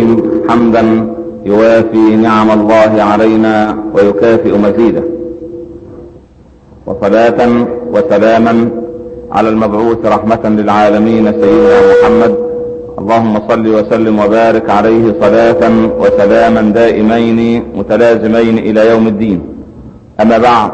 الكريم حمدا يوافي نعم الله علينا ويكافئ مزيده وصلاة وسلاما على المبعوث رحمة للعالمين سيدنا محمد اللهم صل وسلم وبارك عليه صلاة وسلاما دائمين متلازمين الى يوم الدين اما بعد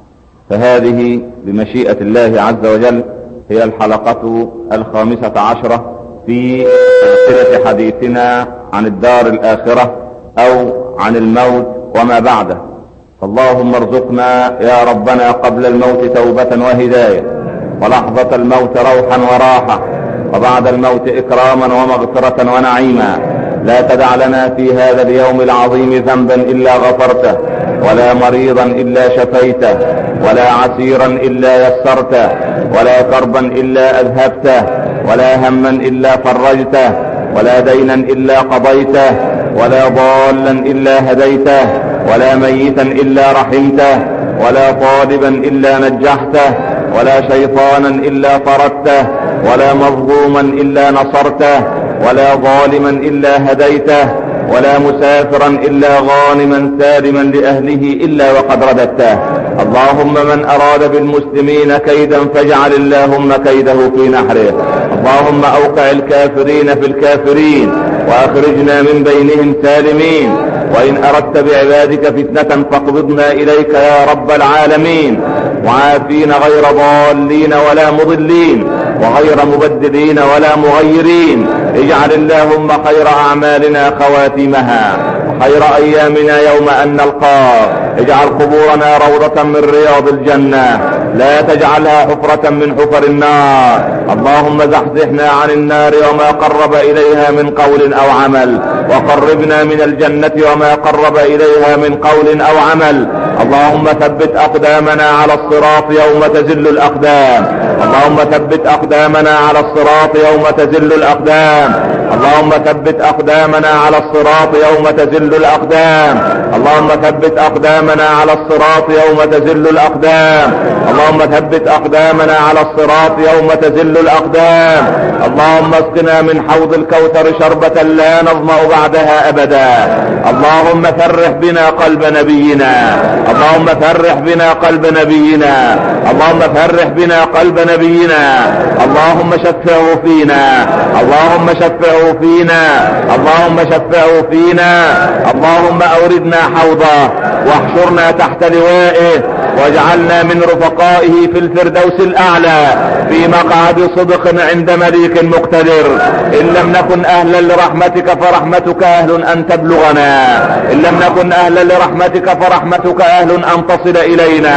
فهذه بمشيئة الله عز وجل هي الحلقة الخامسة عشرة في سلسلة حديثنا عن الدار الآخرة أو عن الموت وما بعده فاللهم ارزقنا يا ربنا قبل الموت توبة وهداية ولحظة الموت روحا وراحة وبعد الموت إكراما ومغفرة ونعيما لا تدع لنا في هذا اليوم العظيم ذنبا إلا غفرته ولا مريضا إلا شفيته ولا عسيرا إلا يسرته ولا كربا إلا أذهبته ولا هما إلا فرجته ولا دينا إلا قضيته ولا ضالا إلا هديته ولا ميتا إلا رحمته ولا طالبا إلا نجحته ولا شيطانا إلا طردته ولا مظلوما إلا نصرته ولا ظالما إلا هديته ولا مسافرا إلا غانما سالما لأهله إلا وقد رددته اللهم من أراد بالمسلمين كيدا فاجعل اللهم كيده في نحره اللهم أوقع الكافرين في الكافرين وأخرجنا من بينهم سالمين وإن أردت بعبادك فتنة فاقبضنا إليك يا رب العالمين وعافين غير ضالين ولا مضلين وغير مبدلين ولا مغيرين اجعل اللهم خير أعمالنا خواتمها وخير أيامنا يوم أن نلقاك اجعل قبورنا روضة من رياض الجنة لا تجعلها حفرة من حفر النار اللهم زحزحنا عن النار وما قرب إليها من قول أو عمل وقربنا من الجنة وما قرب إليها من قول أو عمل اللهم ثبت أقدامنا على الصراط يوم تزل الأقدام اللهم ثبت أقدامنا على الصراط يوم تزل الأقدام اللهم ثبت أقدامنا على الصراط يوم تزل الأقدام اللهم ثبت أقدامنا على الصراط يوم تزل الأقدام اللهم ثبت أقدامنا على الصراط يوم تزل الأقدام اللهم اسقنا من حوض الكوثر شربة لا نظمأ بعدها أبدا اللهم فرح بنا قلب نبينا اللهم فرح بنا قلب نبينا اللهم فرح بنا قلب نبينا اللهم شفعه فينا اللهم شفعه فينا اللهم شفعه فينا اللهم اوردنا حوضه واحشرنا تحت لوائه واجعلنا من رفقائه في الفردوس الاعلى في مقعد صدق عند مليك مقتدر ان لم نكن اهلا لرحمتك فرحمتك اهل ان تبلغنا ان لم نكن اهلا لرحمتك فرحمتك اهل ان تصل الينا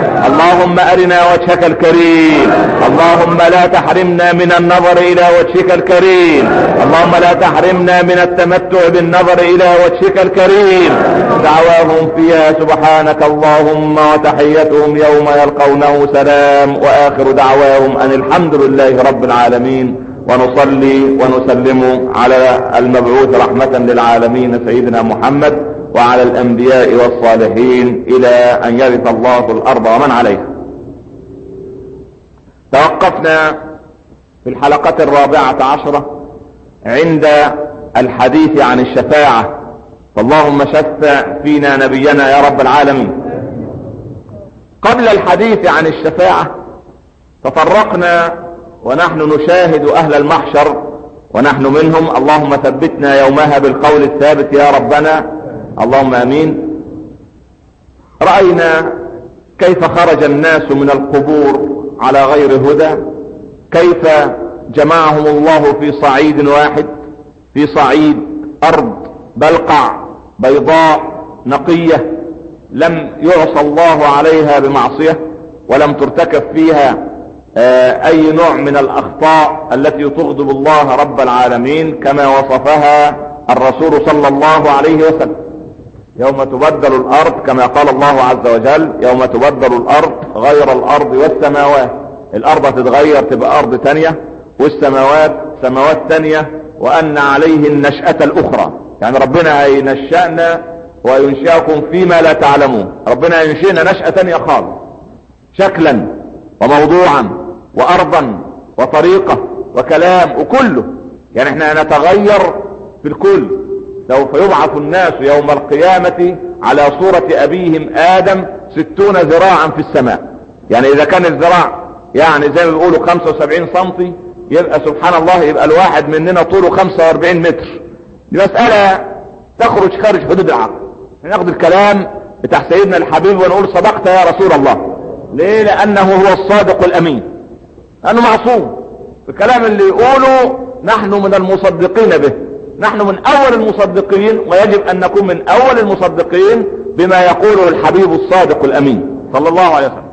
اللهم ارنا وجهك الكريم اللهم لا تحرمنا من النظر الى وجهك الكريم اللهم لا تحرمنا من التمتع بالنظر الى وجهك الكريم دعواهم فيها سبحانك اللهم وتحيتهم يوم يلقونه سلام واخر دعواهم ان الحمد لله رب العالمين ونصلي ونسلم على المبعوث رحمة للعالمين سيدنا محمد وعلى الانبياء والصالحين الى ان يرث الله الارض ومن عليها توقفنا في الحلقة الرابعة عشرة عند الحديث عن الشفاعة فاللهم شفع فينا نبينا يا رب العالمين قبل الحديث عن الشفاعة تطرقنا ونحن نشاهد اهل المحشر ونحن منهم اللهم ثبتنا يومها بالقول الثابت يا ربنا اللهم امين رأينا كيف خرج الناس من القبور على غير هدى كيف جمعهم الله في صعيد واحد في صعيد ارض بلقع بيضاء نقية لم يعصى الله عليها بمعصية ولم ترتكب فيها اي نوع من الاخطاء التي تغضب الله رب العالمين كما وصفها الرسول صلى الله عليه وسلم يوم تبدل الارض كما قال الله عز وجل يوم تبدل الارض غير الارض والسماوات الارض تتغير تبقى ارض تانية والسماوات سماوات تانية وان عليه النشأة الاخرى يعني ربنا هينشأنا وينشأكم فيما لا تعلمون ربنا ينشئنا نشأة تانية خالص شكلا وموضوعا وارضا وطريقة وكلام وكله يعني احنا نتغير في الكل سوف يبعث الناس يوم القيامة على صورة ابيهم ادم ستون ذراعا في السماء يعني اذا كان الذراع يعني زي ما بيقولوا 75 سنتي يبقى سبحان الله يبقى الواحد مننا طوله 45 متر دي مسألة تخرج خارج حدود العقل ناخد الكلام بتاع سيدنا الحبيب ونقول صدقت يا رسول الله ليه لانه هو الصادق الامين لانه معصوم الكلام اللي يقوله نحن من المصدقين به نحن من اول المصدقين ويجب ان نكون من اول المصدقين بما يقوله الحبيب الصادق الامين صلى الله عليه وسلم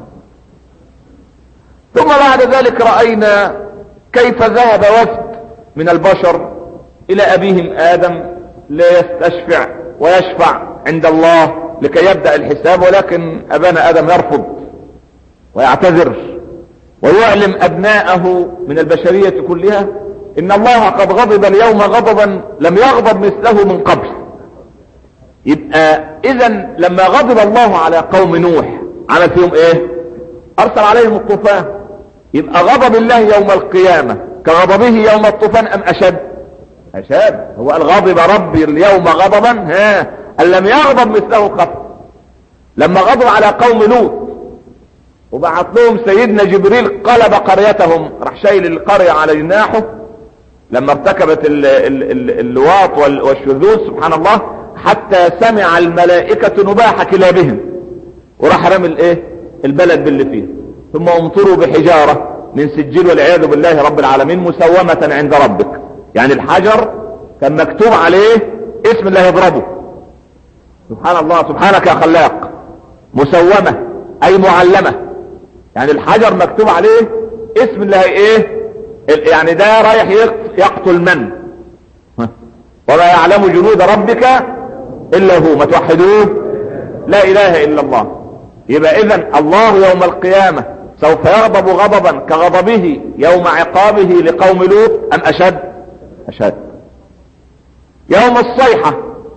ثم بعد ذلك رأينا كيف ذهب وفد من البشر الى ابيهم ادم ليستشفع ويشفع عند الله لكي يبدأ الحساب ولكن ابانا ادم يرفض ويعتذر ويعلم ابناءه من البشرية كلها ان الله قد غضب اليوم غضبا لم يغضب مثله من قبل يبقى اذا لما غضب الله على قوم نوح عمل فيهم ايه ارسل عليهم الطوفان يبقى غضب الله يوم القيامة كغضبه يوم الطوفان ام اشد اشد هو قال غضب ربي اليوم غضبا ها ان لم يغضب مثله قبل لما غضب على قوم لوط وبعث لهم سيدنا جبريل قلب قريتهم راح شايل القرية على جناحه لما ارتكبت ال ال ال اللواط والشذوذ سبحان الله حتى سمع الملائكة نباح كلابهم وراح رمي الايه البلد باللي فيه ثم امطروا بحجارة من سجيل والعياذ بالله رب العالمين مسومة عند ربك يعني الحجر كان مكتوب عليه اسم الله يضربه سبحان الله سبحانك يا خلاق مسومة اي معلمة يعني الحجر مكتوب عليه اسم الله ايه يعني ده رايح يقتل من وما يعلم جنود ربك الا هو ما توحدوه لا اله الا الله يبقى اذا الله يوم القيامة سوف يغضب غضبا كغضبه يوم عقابه لقوم لوط ام اشد اشد يوم الصيحة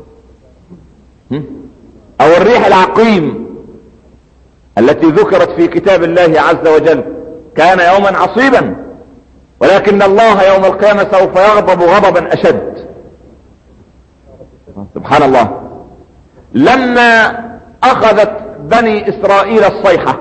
او الريح العقيم التي ذكرت في كتاب الله عز وجل كان يوما عصيبا ولكن الله يوم القيامة سوف يغضب غضبا اشد سبحان الله لما اخذت بني اسرائيل الصيحة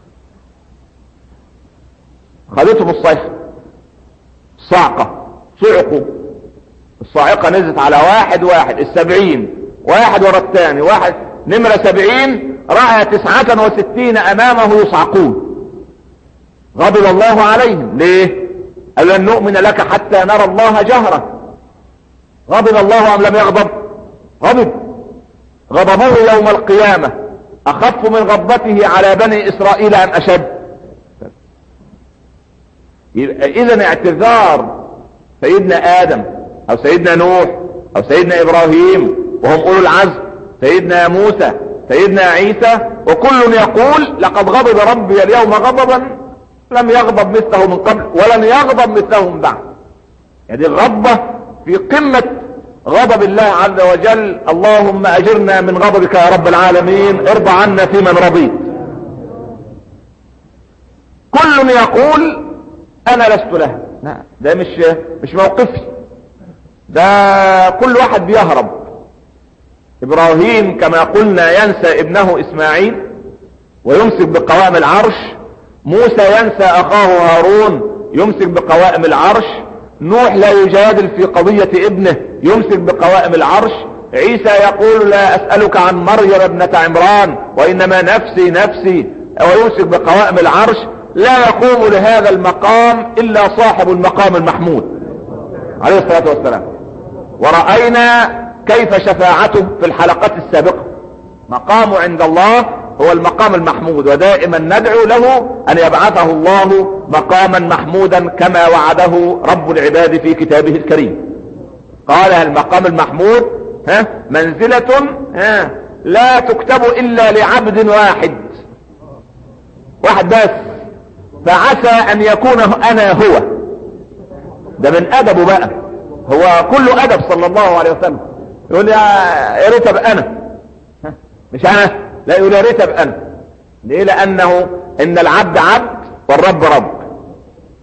خذتهم الصيحة صعقة صعقوا الصاعقة نزلت على واحد واحد السبعين واحد ورا الثاني واحد نمرة سبعين رأى تسعة وستين امامه يصعقون غضب الله عليهم ليه قال لن نؤمن لك حتى نرى الله جهرة غضب الله ام لم يغضب غضب غضبه يوم القيامة اخف من غضبته على بني اسرائيل ام اشد اذا اعتذار سيدنا ادم او سيدنا نوح او سيدنا ابراهيم وهم اولو العزم سيدنا موسى سيدنا عيسى وكل يقول لقد غضب ربي اليوم غضبا لم يغضب مثله من قبل ولن يغضب مثله من بعد يعني الغضبة في قمة غضب الله عز وجل اللهم اجرنا من غضبك يا رب العالمين ارضى عنا في من رضيت كل يقول انا لست له لا ده مش مش موقفي ده كل واحد بيهرب ابراهيم كما قلنا ينسى ابنه اسماعيل ويمسك بقوائم العرش موسى ينسى اخاه هارون يمسك بقوائم العرش نوح لا يجادل في قضية ابنه يمسك بقوائم العرش عيسى يقول لا اسألك عن مريم ابنة عمران وانما نفسي نفسي ويمسك بقوائم العرش لا يقوم لهذا المقام الا صاحب المقام المحمود عليه الصلاة والسلام ورأينا كيف شفاعته في الحلقات السابقة مقامه عند الله هو المقام المحمود ودائما ندعو له ان يبعثه الله مقاما محمودا كما وعده رب العباد في كتابه الكريم قال المقام المحمود ها منزلة ها لا تكتب الا لعبد واحد واحد بس فعسى ان يكون انا هو ده من ادبه بقى هو كله ادب صلى الله عليه وسلم يقول يا ريت ابقى انا مش انا لا يقول يا ريت ابقى انا ليه لانه ان العبد عبد والرب رب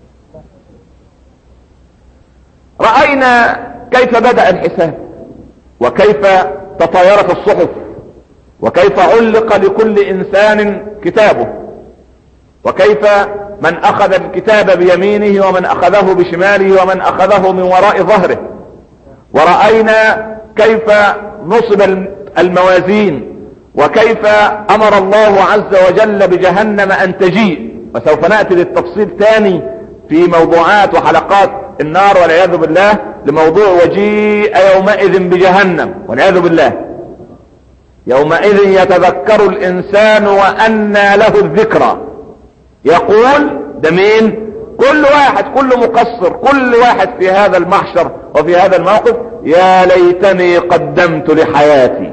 رأينا كيف بدأ الحساب وكيف تطايرت الصحف وكيف علق لكل انسان كتابه وكيف من اخذ الكتاب بيمينه ومن اخذه بشماله ومن اخذه من وراء ظهره ورأينا كيف نصب الموازين وكيف امر الله عز وجل بجهنم ان تجيء وسوف نأتي للتفصيل ثاني في موضوعات وحلقات النار والعياذ بالله لموضوع وجيء يومئذ بجهنم والعياذ بالله يومئذ يتذكر الانسان وانى له الذكرى يقول ده مين كل واحد كل مقصر كل واحد في هذا المحشر وفي هذا الموقف يا ليتني قدمت لحياتي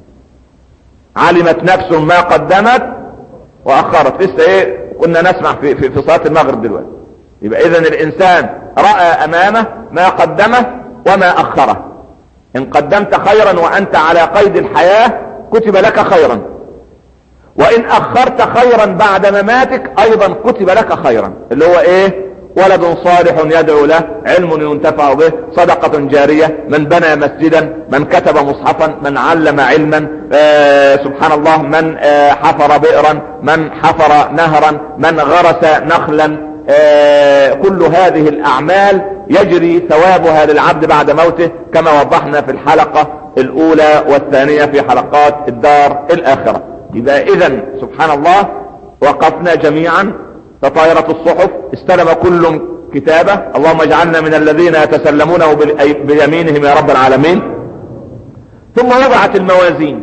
علمت نفس ما قدمت واخرت لسه ايه كنا نسمع في, في, في صلاة المغرب دلوقتي يبقى اذا الانسان رأى امامه ما قدمه وما اخره ان قدمت خيرا وانت على قيد الحياة كتب لك خيرا وان اخرت خيرا بعد مماتك ايضا كتب لك خيرا اللي هو ايه ولد صالح يدعو له علم ينتفع به صدقة جارية من بنى مسجدا من كتب مصحفا من علم علما آه سبحان الله من آه حفر بئرا من حفر نهرا من غرس نخلا آه كل هذه الاعمال يجري ثوابها للعبد بعد موته كما وضحنا في الحلقة الاولى والثانية في حلقات الدار الاخرة يبقى اذا سبحان الله وقفنا جميعا تطايرت الصحف استلم كل كتابه اللهم اجعلنا من الذين يتسلمونه بيمينهم يا رب العالمين ثم وضعت الموازين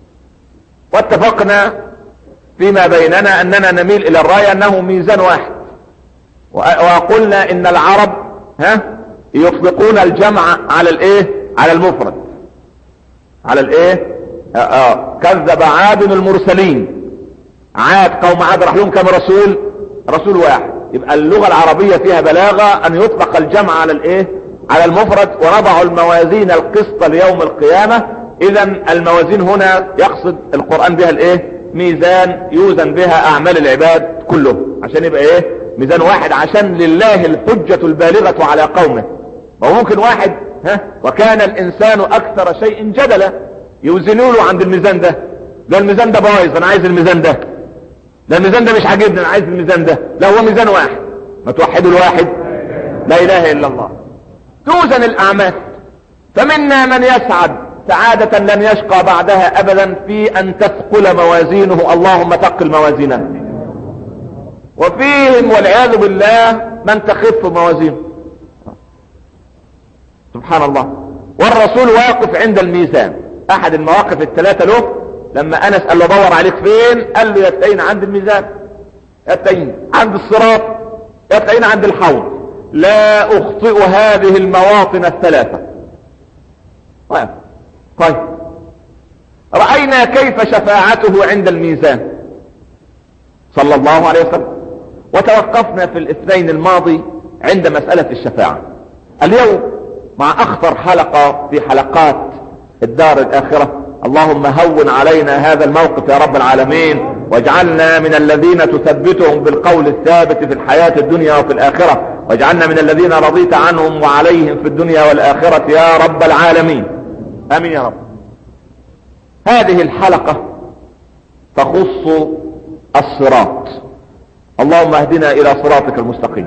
واتفقنا فيما بيننا اننا نميل الى الرأي انه ميزان واحد وقلنا ان العرب ها يطلقون الجمع على الايه على المفرد على الايه آه آه كذب عاد المرسلين عاد قوم عاد راح لهم كم رسول رسول واحد يبقى اللغة العربية فيها بلاغة ان يطلق الجمع على الايه على المفرد ونضع الموازين القسط ليوم القيامة اذا الموازين هنا يقصد القرآن بها الايه ميزان يوزن بها اعمال العباد كله عشان يبقى ايه ميزان واحد عشان لله الحجة البالغة على قومه وممكن واحد ها وكان الانسان اكثر شيء جدلا يوزنوا له عند الميزان ده ده الميزان ده بايظ انا عايز الميزان ده ده الميزان ده مش عاجبني انا عايز الميزان ده لا هو ميزان واحد ما توحدوا الواحد لا اله الا الله توزن الاعمال فمنا من يسعد سعادة لن يشقى بعدها ابدا في ان تثقل موازينه اللهم ثقل موازينه وفيهم والعياذ بالله من تخف موازينه سبحان الله والرسول واقف عند الميزان احد المواقف الثلاثة له لما انس قال له دور عليك فين قال له يتعين عند الميزان يتعين عند الصراط يتعين عند الحوض لا اخطئ هذه المواطن الثلاثة طيب طيب رأينا كيف شفاعته عند الميزان صلى الله عليه وسلم وتوقفنا في الاثنين الماضي عند مسألة الشفاعة اليوم مع اخطر حلقة في حلقات الدار الاخرة اللهم هون علينا هذا الموقف يا رب العالمين واجعلنا من الذين تثبتهم بالقول الثابت في الحياة الدنيا وفي الآخرة واجعلنا من الذين رضيت عنهم وعليهم في الدنيا والآخرة يا رب العالمين آمين يا رب هذه الحلقة تخص الصراط اللهم اهدنا إلى صراطك المستقيم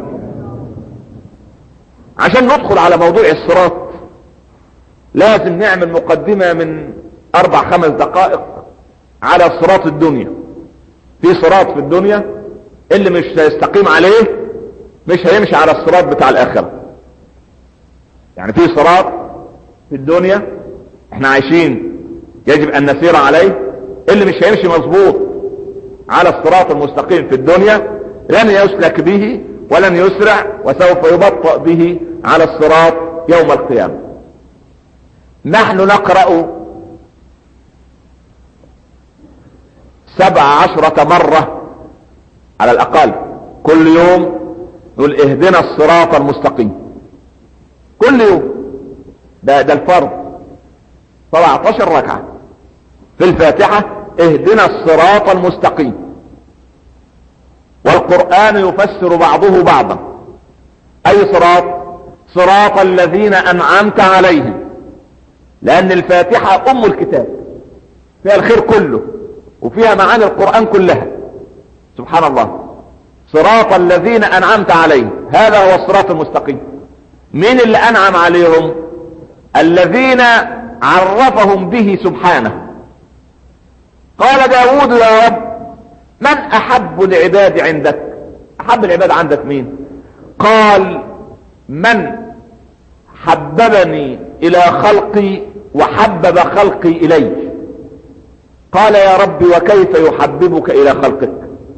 عشان ندخل على موضوع الصراط لازم نعمل مقدمة من اربع خمس دقائق على صراط الدنيا في صراط في الدنيا اللي مش هيستقيم عليه مش هيمشي على الصراط بتاع الاخرة يعني في صراط في الدنيا احنا عايشين يجب ان نسير عليه اللي مش هيمشي مظبوط على الصراط المستقيم في الدنيا لن يسلك به ولن يسرع وسوف يبطأ به على الصراط يوم القيامة نحن نقرأ سبع عشرة مرة على الاقل كل يوم نقول اهدنا الصراط المستقيم كل يوم ده, ده الفرض 17 ركعة في الفاتحة اهدنا الصراط المستقيم والقرآن يفسر بعضه بعضا اي صراط صراط الذين انعمت عليهم لان الفاتحة ام الكتاب فيها الخير كله وفيها معاني القرآن كلها سبحان الله صراط الذين انعمت عليهم هذا هو الصراط المستقيم مين اللي انعم عليهم الذين عرفهم به سبحانه قال داود يا رب من احب العباد عندك احب العباد عندك مين قال من حببني الى خلقي وحبب خلقي الي قال يا رب وكيف يحببك الى خلقك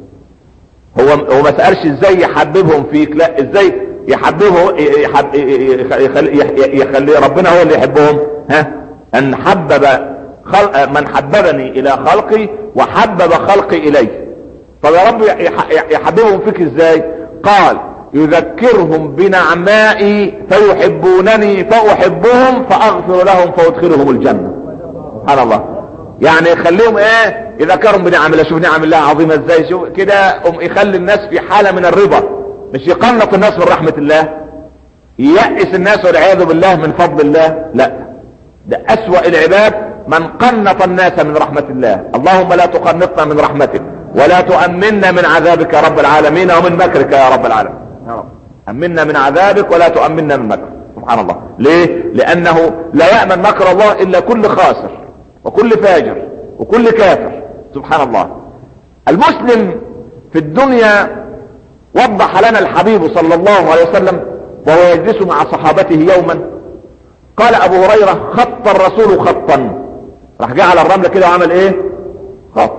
هو هو ما سالش ازاي يحببهم فيك لا ازاي يحببه يحب يخلي, يخلي ربنا هو اللي يحبهم ها ان حبب خلق من حببني الى خلقي وحبب خلقي اليه طب يا رب يحببهم فيك ازاي قال يذكرهم بنعمائي فيحبونني فاحبهم فاغفر لهم فادخلهم الجنة سبحان الله يعني يخليهم ايه يذكرهم بنعم الله شوف نعم الله عظيمة ازاي شوف كده يخلي الناس في حالة من الرضا مش يقنط الناس من رحمة الله ييأس الناس والعياذ بالله من فضل الله لا ده اسوأ العباد من قنط الناس من رحمة الله اللهم لا تقنطنا من رحمتك ولا تؤمنا من عذابك يا رب العالمين ومن مكرك يا رب العالمين يا رب امنا من عذابك ولا تؤمنا من مكرك سبحان الله ليه لانه لا يأمن مكر الله الا كل خاسر وكل فاجر وكل كافر سبحان الله المسلم في الدنيا وضح لنا الحبيب صلى الله عليه وسلم وهو يجلس مع صحابته يوما قال ابو هريرة خط الرسول خطا راح جه على الرملة كده وعمل ايه خط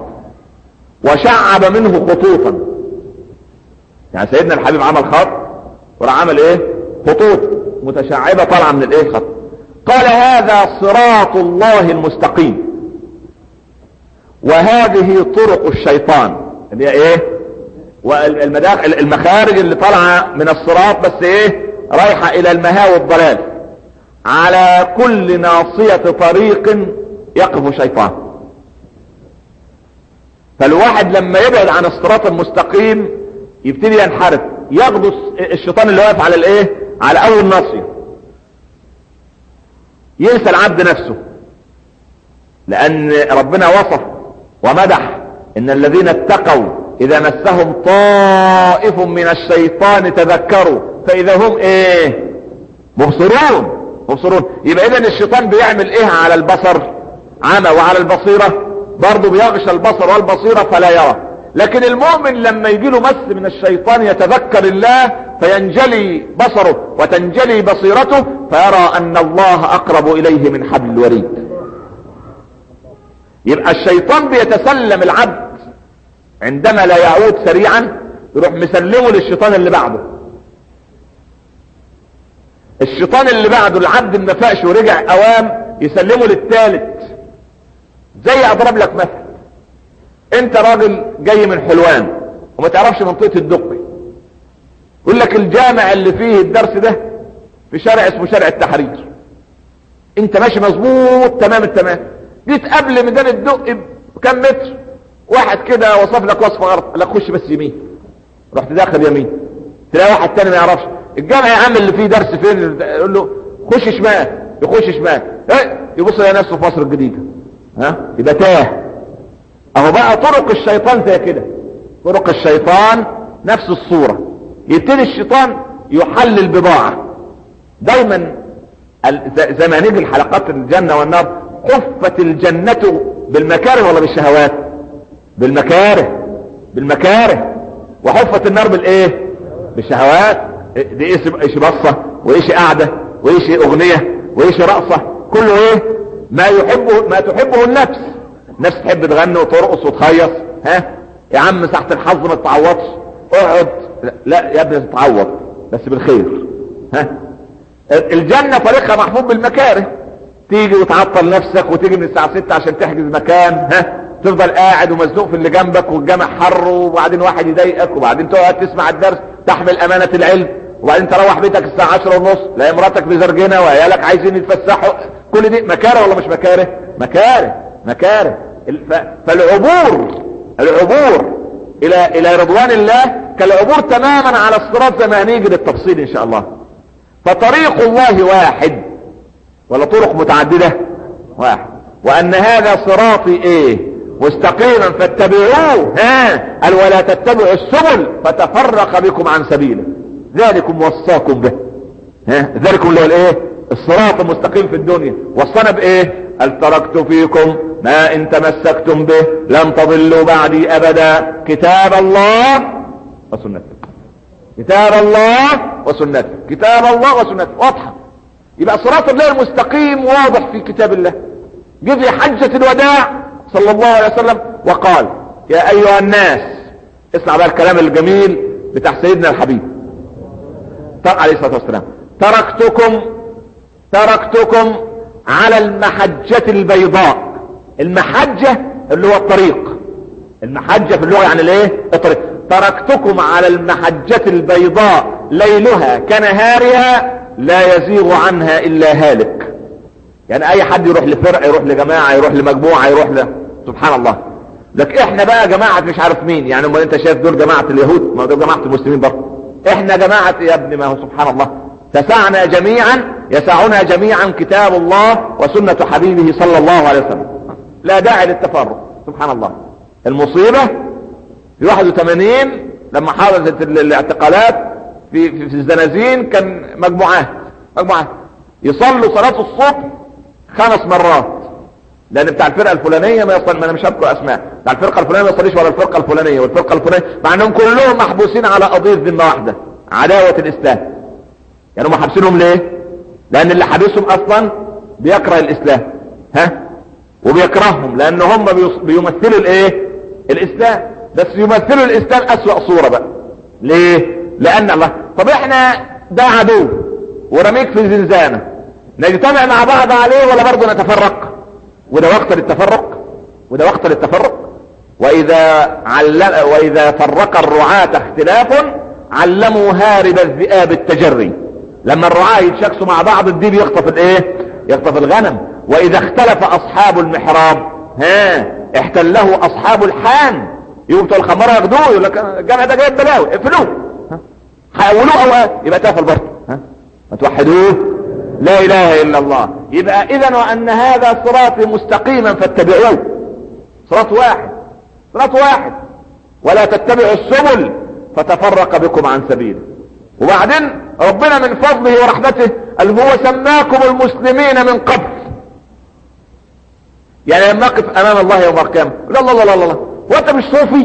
وشعب منه خطوطا يعني سيدنا الحبيب عمل خط وراح عمل ايه خطوط متشعبة طالعة من الايه خط قال هذا صراط الله المستقيم وهذه طرق الشيطان اللي هي ايه والمداخل المخارج اللي طالعه من الصراط بس ايه رايحة الى المهاوي والضلال على كل ناصية طريق يقف شيطان فالواحد لما يبعد عن الصراط المستقيم يبتدي ينحرف ياخده الشيطان اللي واقف على الايه على اول ناصية ينسى العبد نفسه لان ربنا وصف ومدح ان الذين اتقوا اذا مسهم طائف من الشيطان تذكروا فاذا هم ايه مبصرون مبصرون يبقى اذا الشيطان بيعمل ايه على البصر عمى وعلى البصيرة برضه بيغشى البصر والبصيرة فلا يرى لكن المؤمن لما يجي له مس من الشيطان يتذكر الله فينجلي بصره وتنجلي بصيرته فيرى ان الله اقرب اليه من حبل الوريد يبقى الشيطان بيتسلم العبد عندما لا يعود سريعا يروح مسلمه للشيطان اللي بعده الشيطان اللي بعده العبد ما فاقش ورجع اوام يسلمه للثالث زي اضرب لك مثل انت راجل جاي من حلوان وما تعرفش منطقة الدقي يقول لك الجامع اللي فيه الدرس ده في شارع اسمه شارع التحرير انت ماشي مظبوط تمام التمام جيت قبل ميدان الدق بكم متر واحد كده وصف لك وصفه غلط قال لك خش بس يمين رحت داخل يمين تلاقي واحد تاني ما يعرفش الجامع يا عم اللي فيه درس فين يقول له خش شمال يخش شمال ايه يبص يلاقي نفسه في مصر الجديده ها يبقى تاه اهو بقى طرق الشيطان زي كده طرق الشيطان نفس الصورة يبتدي الشيطان يحلل بضاعة دايما زي ما نيجي الحلقات الجنة والنار حفت الجنة بالمكاره ولا بالشهوات بالمكاره بالمكاره وحفت النار بالايه بالشهوات دي ايش بصة وايش قاعدة وايش اغنية وايش رقصة كله ايه ما يحبه ما تحبه النفس نفس تحب تغني وترقص وتخيص ها يا عم ساعة الحظ ما تتعوضش اقعد لا يا ابني تتعوض بس بالخير ها الجنة طريقها محفوظ بالمكاره تيجي وتعطل نفسك وتيجي من الساعة 6 عشان تحجز مكان ها تفضل قاعد ومزنوق في اللي جنبك والجامع حر وبعدين واحد يضايقك وبعدين تقعد تسمع الدرس تحمل امانة العلم وبعدين تروح بيتك الساعة 10 ونص لا مراتك بزرجنة وعيالك عايزين يتفسحوا كل دي مكاره ولا مش مكاره مكاره مكاره فالعبور العبور الى الى رضوان الله كالعبور تماما على الصراط زي ما هنيجي للتفصيل ان شاء الله فطريق الله واحد ولا طرق متعددة واحد وان هذا صراطي ايه مستقيما فاتبعوه ها قال ولا تتبعوا السبل فتفرق بكم عن سبيله ذلكم وصاكم به ها ذلكم اللي هو الايه الصراط المستقيم في الدنيا وصانا بايه قال تركت فيكم ما ان تمسكتم به لن تضلوا بعدي ابدا كتاب الله وسنته كتاب الله وسنته كتاب الله وسنته واضحه يبقى صراط الله المستقيم واضح في كتاب الله جه في حجة الوداع صلى الله عليه وسلم وقال يا ايها الناس اسمع بقى الكلام الجميل بتاع سيدنا الحبيب عليه الصلاة والسلام تركتكم تركتكم على المحجة البيضاء المحجة اللي هو الطريق المحجة في اللغة يعني الايه الطريق تركتكم على المحجة البيضاء ليلها كنهارها لا يزيغ عنها الا هالك يعني اي حد يروح لفرق يروح لجماعة يروح لمجموعة يروح ل... سبحان الله لك احنا بقى جماعة مش عارف مين يعني امال انت شايف دول جماعة اليهود ما دول جماعة المسلمين برضه احنا جماعة يا ابني ما هو سبحان الله تسعنا جميعا يسعنا جميعا كتاب الله وسنة حبيبه صلى الله عليه وسلم لا داعي للتفرق سبحان الله المصيبة في 81 لما حدثت الاعتقالات في, في, في الزنازين كان مجموعات مجموعات يصلوا صلاة الصبح خمس مرات لان بتاع الفرقة الفلانية ما يصل ما انا مش هذكر اسماء بتاع الفرقة الفلانية ما يصليش ولا الفرقة الفلانية والفرقة الفلانية مع انهم كلهم محبوسين على قضية ذمة واحدة عداوة الاسلام يعني هم حابسينهم ليه لان اللي حابسهم اصلا بيكره الاسلام ها وبيكرههم لان هم بيمثلوا الايه الاسلام بس يمثلوا الاسلام اسوأ صورة بقى ليه لان الله طب احنا ده عدو ورميك في زنزانة نجتمع مع بعض عليه ولا برضه نتفرق وده وقت للتفرق وده وقت للتفرق واذا علم واذا فرق الرعاة اختلاف علموا هارب الذئاب التجري لما الرعاة يتشاكسوا مع بعض الديب يخطف الايه يخطف الغنم واذا اختلف اصحاب المحراب ها احتله اصحاب الحان يقوم بتوع الخمارة ياخدوه يقول لك الجامع ده جايب بلاوي اقفلوه حولوه اوقات يبقى تقفل برضه ها ما توحدوه لا اله الا الله يبقى اذا وان هذا صراطي مستقيما فاتبعوه صراط واحد صراط واحد ولا تتبعوا السبل فتفرق بكم عن سبيله وبعدين ربنا من فضله ورحمته قال هو سماكم المسلمين من قبل يعني لما اقف امام الله يوم القيامه لا لا لا لا لا هو انت مش صوفي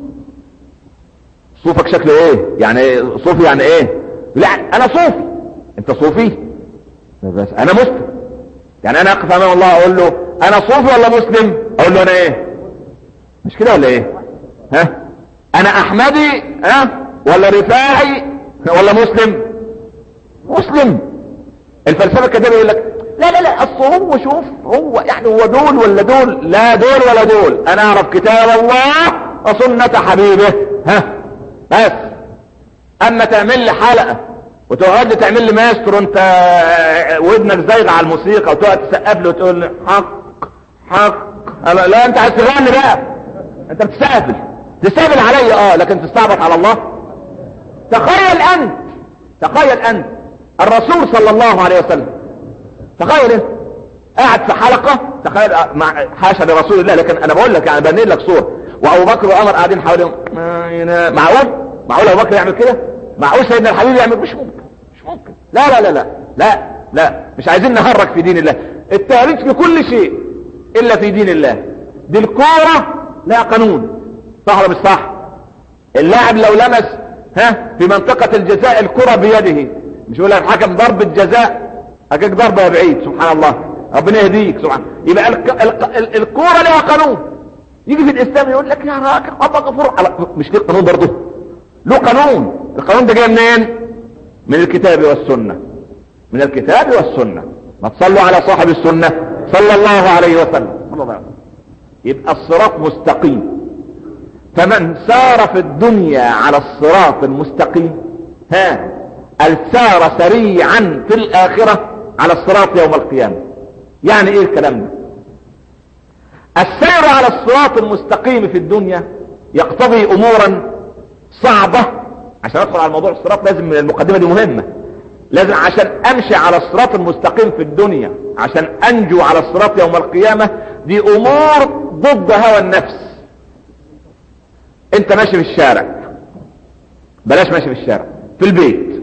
صوفك شكله ايه يعني صوفي يعني ايه لا انا صوفي انت صوفي بس انا مسلم يعني انا اقف امام الله اقول له انا صوفي ولا مسلم اقول له انا ايه مش كده ولا ايه ها انا احمدي ها ولا رفاعي ولا مسلم مسلم الفلسفه الكذابه يقول لك لا لا لا اصل هو شوف هو يعني هو دول ولا دول لا دول ولا دول انا اعرف كتاب الله وسنة حبيبه ها بس اما تعمل لي حلقة وتقعد تعمل لي ماستر وانت ودنك زايغ على الموسيقى وتقعد تسقف له وتقول لي حق حق لا انت عايز تغني بقى انت بتستقبل تستقبل عليا اه لكن تستعبط على الله تخيل انت تخيل انت الرسول صلى الله عليه وسلم تخيل انت قاعد في حلقة تخيل مع حاشا لرسول الله لكن انا بقول لك يعني بني لك صورة وابو بكر وعمر قاعدين حواليهم معقول معقول ابو بكر يعمل كده معقول سيدنا الحبيب يعمل مش ممكن مش ممكن لا لا لا لا لا لا مش عايزين نهرج في دين الله التهريج في كل شيء الا في دين الله دي الكورة لا قانون صح ولا مش صح اللاعب لو لمس ها في منطقة الجزاء الكرة بيده مش يقول لك الحكم ضربة جزاء حقك ضربة يا بعيد سبحان الله ربنا يهديك سبحان يبقى الك... الك... الكورة لها قانون يجي في الاسلام يقول لك يا راجل الله غفور مش ليه قانون برضه له قانون القانون ده جاي منين من الكتاب والسنة من الكتاب والسنة ما تصلوا على صاحب السنة صلى الله عليه وسلم صلى الله عليه وسلم يبقى الصراط مستقيم فمن سار في الدنيا على الصراط المستقيم ها السار سريعا في الآخرة على الصراط يوم القيامة يعني ايه الكلام ده السير على الصراط المستقيم في الدنيا يقتضي امورا صعبة عشان ادخل على موضوع الصراط لازم من المقدمة دي مهمة لازم عشان امشي على الصراط المستقيم في الدنيا عشان انجو على الصراط يوم القيامة دي امور ضد هوى النفس انت ماشي في الشارع بلاش ماشي في الشارع في البيت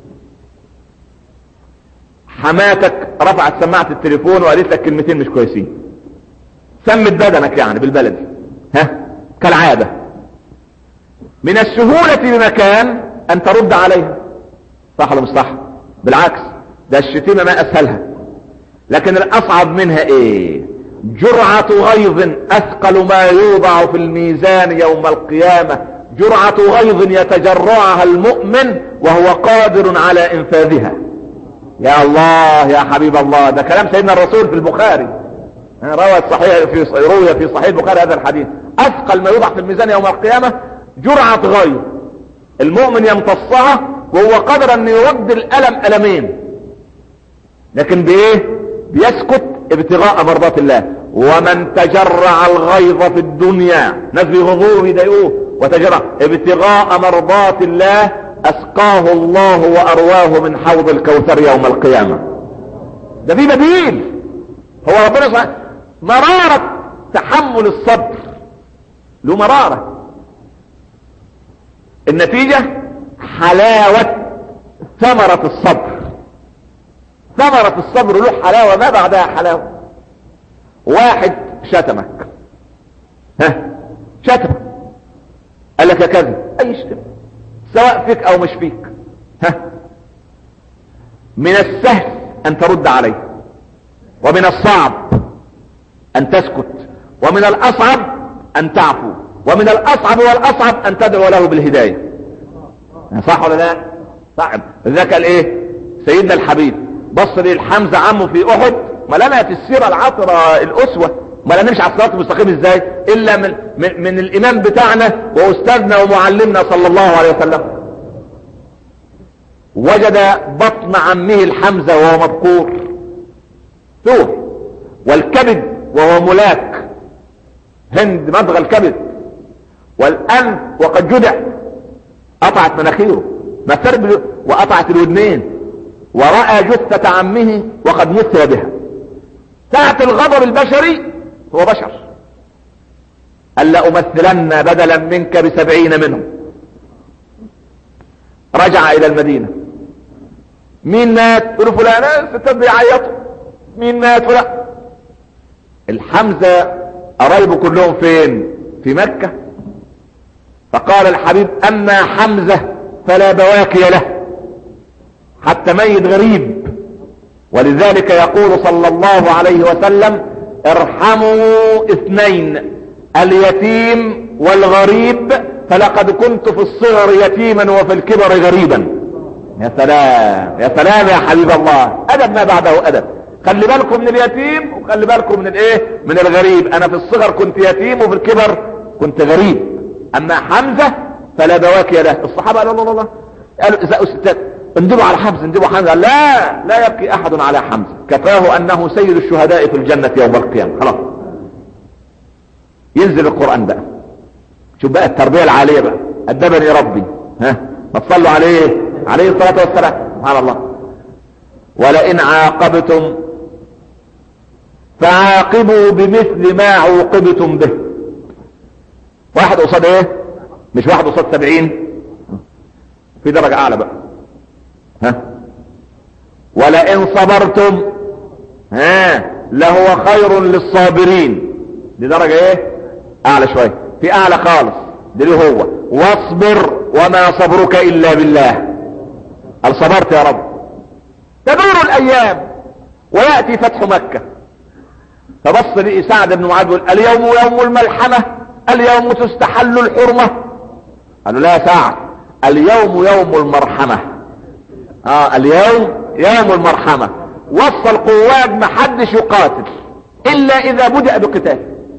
حماتك رفعت سماعة التليفون وقالت لك كلمتين مش كويسين سمت بدنك يعني بالبلدي ها كالعادة من السهولة بمكان ان ترد عليها صح ولا مش صح بالعكس ده الشتيمة ما اسهلها لكن الاصعب منها ايه جرعة غيظ اثقل ما يوضع في الميزان يوم القيامة جرعة غيظ يتجرعها المؤمن وهو قادر على انفاذها يا الله يا حبيب الله ده كلام سيدنا الرسول في البخاري روى صحيح في روي في صحيح البخاري هذا الحديث اثقل ما يوضع في الميزان يوم القيامة جرعة غيظ المؤمن يمتصها وهو قادر ان يرد الالم المين لكن بايه بيسكت ابتغاء مرضات الله ومن تجرع الغيظ في الدنيا ناس بيغضوه ويضايقوه وتجرع ابتغاء مرضات الله اسقاه الله وارواه من حوض الكوثر يوم القيامة ده في بديل هو ربنا سبحانه مرارة تحمل الصبر له مرارة النتيجة حلاوة ثمرة الصبر ثمرة الصبر له حلاوة ما بعدها حلاوة واحد شتمك ها شتمك قال لك كذا اي شتم سواء فيك او مش فيك ها من السهل ان ترد عليه ومن الصعب ان تسكت ومن الاصعب ان تعفو ومن الاصعب والاصعب ان تدعو له بالهداية صح ولا لا صعب ذاك الايه سيدنا الحبيب بص للحمزة عمه في احد ما لنا في السيرة العطرة الاسوة ما لا نمشي على الصراط المستقيم ازاي الا من, من, من الامام بتاعنا واستاذنا ومعلمنا صلى الله عليه وسلم وجد بطن عمه الحمزة وهو مبكور ثور والكبد وهو ملاك هند مضغ الكبد والانف وقد جدع قطعت مناخيره مثل وقطعت الودنين ورأى جثة عمه وقد مثل بها ساعة الغضب البشري هو بشر قال لأمثلن بدلا منك بسبعين منهم رجع الى المدينة مين مات قلوا فلان ستات بيعيطوا مين مات فلان الحمزة قرايبه كلهم فين في مكة فقال الحبيب اما حمزة فلا بواكي له حتى ميت غريب ولذلك يقول صلى الله عليه وسلم ارحموا اثنين اليتيم والغريب فلقد كنت في الصغر يتيما وفي الكبر غريبا يا سلام يا سلام يا حبيب الله ادب ما بعده ادب خلي بالكم من اليتيم وخلي بالكم من الايه من الغريب انا في الصغر كنت يتيم وفي الكبر كنت غريب اما حمزة فلا بواكي له الصحابة قالوا الله الله قالوا اذا استاذ اندبوا على حمزة اندبوا حمزة لا لا يبكي احد على حمزة كفاه انه سيد الشهداء في الجنة يوم القيامة خلاص ينزل القرآن بقى شوف بقى التربية العالية بقى أدبني ربي ها ما تصلوا عليه عليه الصلاة والسلام سبحان الله ولئن عاقبتم فعاقبوا بمثل ما عوقبتم به واحد قصاد ايه مش واحد قصاد سبعين في درجة اعلى بقى ها ولئن صبرتم ها لهو خير للصابرين دي درجة ايه اعلى شوية في اعلى خالص ده ليه هو واصبر وما صبرك الا بالله هل صبرت يا رب تدور الايام ويأتي فتح مكة فبص لي سعد بن معاذ يقول اليوم يوم الملحمة اليوم تستحل الحرمة قالوا لا يا سعد اليوم يوم المرحمة اه اليوم يوم المرحمة وصل قواد محدش يقاتل الا اذا بدأ بقتال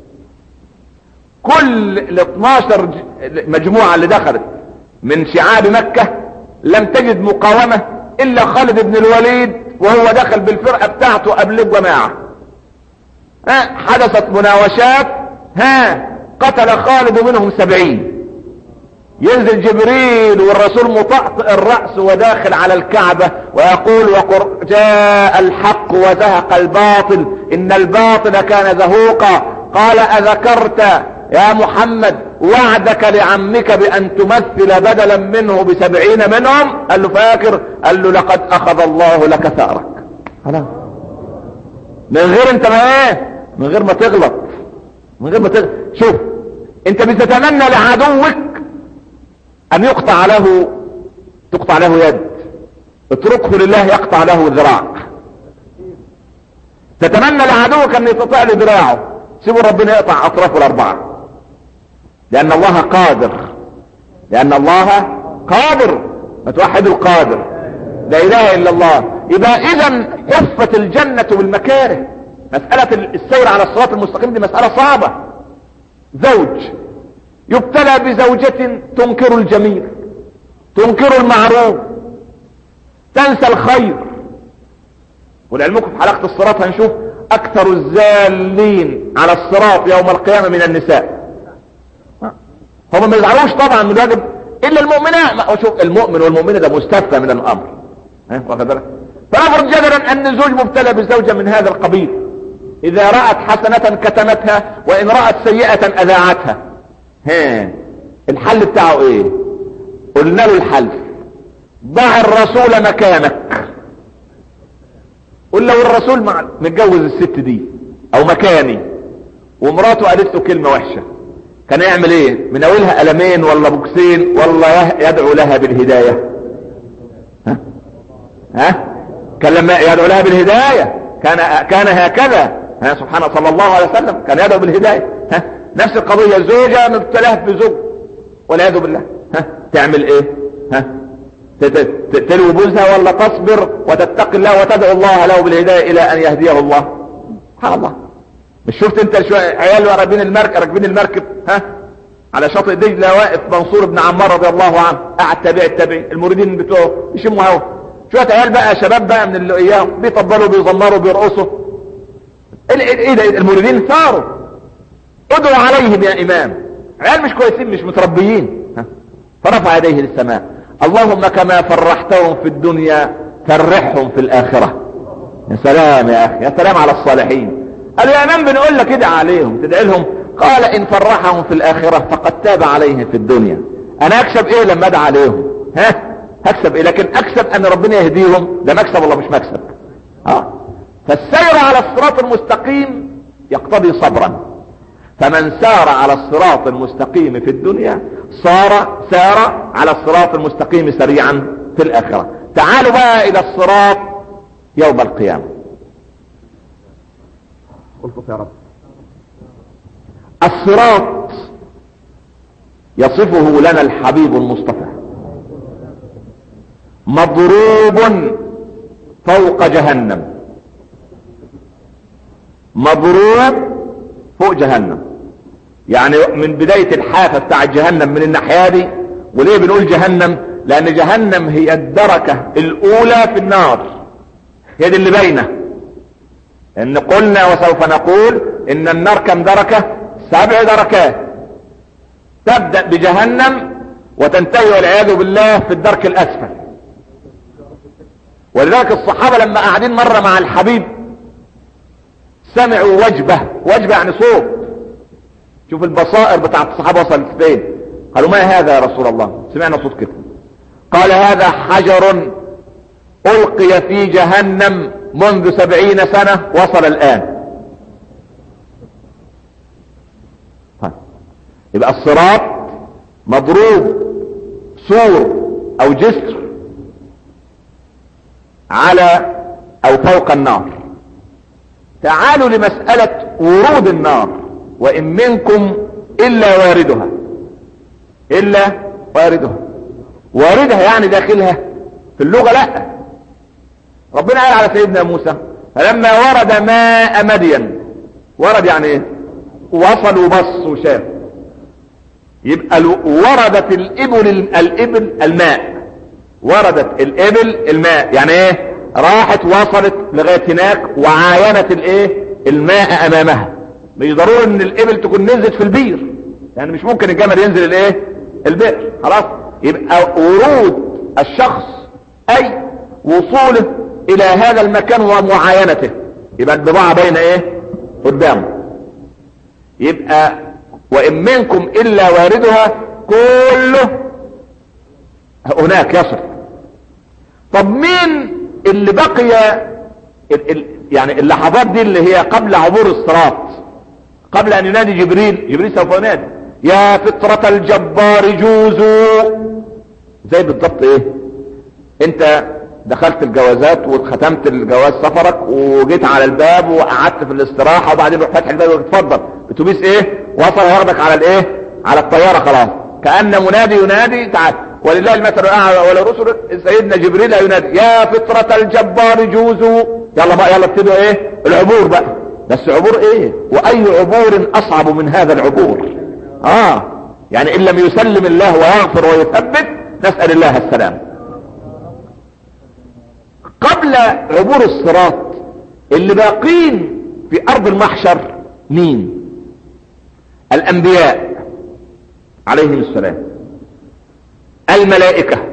كل ال 12 مجموعة اللي دخلت من شعاب مكة لم تجد مقاومة الا خالد بن الوليد وهو دخل بالفرقة بتاعته قبل الجماعة ها حدثت مناوشات ها قتل خالد منهم سبعين ينزل جبريل والرسول مطأطئ الرأس وداخل على الكعبة ويقول وقر جاء الحق وزهق الباطل ان الباطل كان زهوقا قال اذكرت يا محمد وعدك لعمك بان تمثل بدلا منه بسبعين منهم قال له فاكر قال له لقد اخذ الله لك ثارك خلاص من غير انت ما ايه من غير ما تغلط من غير ما تغلط شوف انت بتتمنى لعدوك ان يقطع له تقطع له يد اتركه لله يقطع له ذراع تتمنى لعدوك ان يتقطع له ذراعه سيبوا ربنا يقطع اطرافه الاربعه لان الله قادر لان الله قادر ما توحد القادر لا اله الا الله يبقى اذا حفت الجنة بالمكاره مسألة السير على الصراط المستقيم دي مسألة صعبة زوج يبتلى بزوجة تنكر الجميل تنكر المعروف تنسى الخير ولعلمكم في حلقة الصراط هنشوف اكثر الزالين على الصراط يوم القيامة من النساء هم ما يزعلوش طبعا من واجب الا المؤمنات شوف المؤمن والمؤمنة ده مستثنى من الامر ها واخد بالك فنفرض جدلا ان الزوج مبتلى بالزوجة من هذا القبيل اذا رأت حسنة كتمتها وان رأت سيئة اذاعتها ها الحل بتاعه ايه قلنا له الحل ضع الرسول مكانك قل لو الرسول مع متجوز الست دي او مكاني ومراته قالت له كلمة وحشة كان يعمل ايه من اولها قلمين ولا بوكسين ولا يدعو لها بالهداية ها ها كان لما يدعو لها بالهداية كان كان هكذا ها سبحانه صلى الله عليه وسلم كان يدعو بالهداية ها نفس القضية زوجة مبتلاه بزوج والعياذ بالله ها تعمل ايه ها تلو بوزها ولا تصبر وتتقي الله وتدعو الله له بالهداية الى ان يهديه الله سبحان الله مش شفت انت شوية عيال راكبين المركب راكبين المركب ها على شاطئ دجله واقف منصور بن عمار رضي الله عنه قاعد تابع التابع المريدين بتوعه يشموا هوا شويه عيال بقى شباب بقى من اللي اياهم بيطبلوا بيزمروا بيرقصوا ايه ده المريدين ثاروا ادعوا عليهم يا امام عيال مش كويسين مش متربيين ها؟ فرفع يديه للسماء اللهم كما فرحتهم في الدنيا فرحهم في الاخره يا سلام يا اخي يا سلام على الصالحين قالوا يا امام بنقول لك ادعى عليهم تدعي لهم قال ان فرحهم في الاخره فقد تاب عليهم في الدنيا انا اكسب ايه لما ادعى عليهم ها هكسب ايه لكن اكسب ان ربنا يهديهم ده مكسب ولا مش مكسب اه فالسير على الصراط المستقيم يقتضي صبرا فمن سار على الصراط المستقيم في الدنيا صار سار على الصراط المستقيم سريعا في الاخرة تعالوا بقى الى الصراط يوم القيامة قلت يا رب الصراط يصفه لنا الحبيب المصطفى مضروب فوق جهنم مضروب فوق جهنم يعني من بداية الحافة بتاع جهنم من الناحية دي وليه بنقول جهنم لان جهنم هي الدركة الاولى في النار هي دي اللي باينة ان قلنا وسوف نقول ان النار كم دركة سبع دركات تبدأ بجهنم وتنتهي والعياذ بالله في الدرك الاسفل ولذلك الصحابة لما قاعدين مرة مع الحبيب سمعوا وجبة وجبة يعني صوت شوف البصائر بتاعت الصحابة وصلت فين قالوا ما هذا يا رسول الله سمعنا صوت كده قال هذا حجر ألقي في جهنم منذ سبعين سنة وصل الآن طيب. يبقى الصراط مضروب سور أو جسر على أو فوق النار تعالوا لمسألة ورود النار وإن منكم إلا واردها إلا واردها واردها يعني داخلها في اللغة لا ربنا قال على سيدنا موسى فلما ورد ماء مدين ورد يعني ايه وصل وبص وشاف يبقى وردت الابل الابل الماء وردت الابل الماء يعني ايه راحت وصلت لغاية هناك وعاينت الايه الماء امامها مش ضروري ان الابل تكون نزلت في البير يعني مش ممكن الجمل ينزل الايه البئر خلاص يبقى ورود الشخص اي وصوله الى هذا المكان ومعاينته يبقى البضاعة بين ايه قدامه يبقى وان منكم الا واردها كله هناك يصل طب مين اللي بقي ال ال يعني اللحظات دي اللي هي قبل عبور الصراط قبل ان ينادي جبريل جبريل سوف ينادي يا فطرة الجبار جوزوا زي بالضبط ايه انت دخلت الجوازات وختمت الجواز سفرك وجيت على الباب وقعدت في الاستراحة وبعدين رحت فاتح الباب وتفضل اتوبيس ايه وصل ياخدك على الايه على الطيارة خلاص كأن منادي ينادي تعال ولله المثل الاعلى ولرسل سيدنا جبريل ينادي يا فطرة الجبار جوزوا يلا بقى يلا ابتدوا ايه العبور بقى بس عبور ايه واي عبور اصعب من هذا العبور اه يعني ان لم يسلم الله ويغفر ويثبت نسأل الله السلام قبل عبور الصراط اللي باقين في ارض المحشر مين الانبياء عليهم السلام الملائكة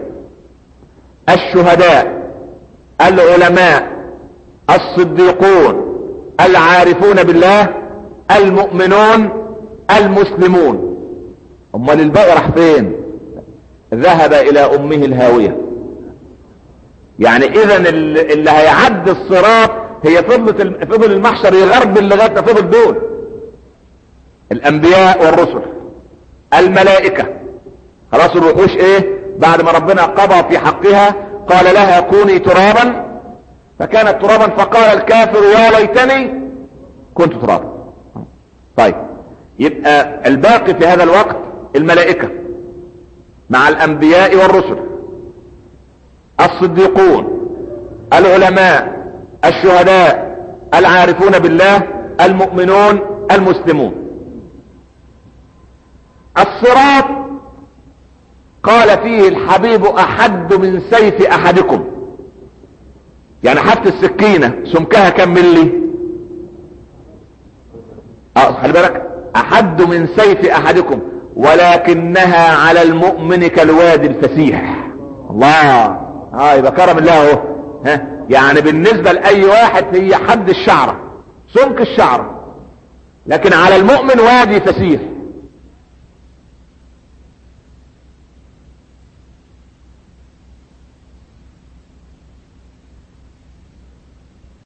الشهداء العلماء الصديقون العارفون بالله المؤمنون المسلمون امال الباقي راح فين ذهب الى امه الهاوية يعني اذا اللي هيعدي الصراط هي فضلة فضل المحشر يغرب لغاية فضل دول الانبياء والرسل الملائكة خلاص الوحوش ايه بعد ما ربنا قضى في حقها قال لها كوني ترابا فكانت ترابا فقال الكافر يا ليتني كنت ترابا طيب يبقى الباقي في هذا الوقت الملائكة مع الانبياء والرسل الصديقون العلماء الشهداء العارفون بالله المؤمنون المسلمون الصراط قال فيه الحبيب احد من سيف احدكم يعني حتى السكينة سمكها كم ملي اه خلي بالك احد من سيف احدكم ولكنها على المؤمن كالوادي الفسيح الله اه يبقى كرم الله اهو ها يعني بالنسبة لاي واحد هي حد الشعرة سمك الشعرة لكن على المؤمن وادي فسيح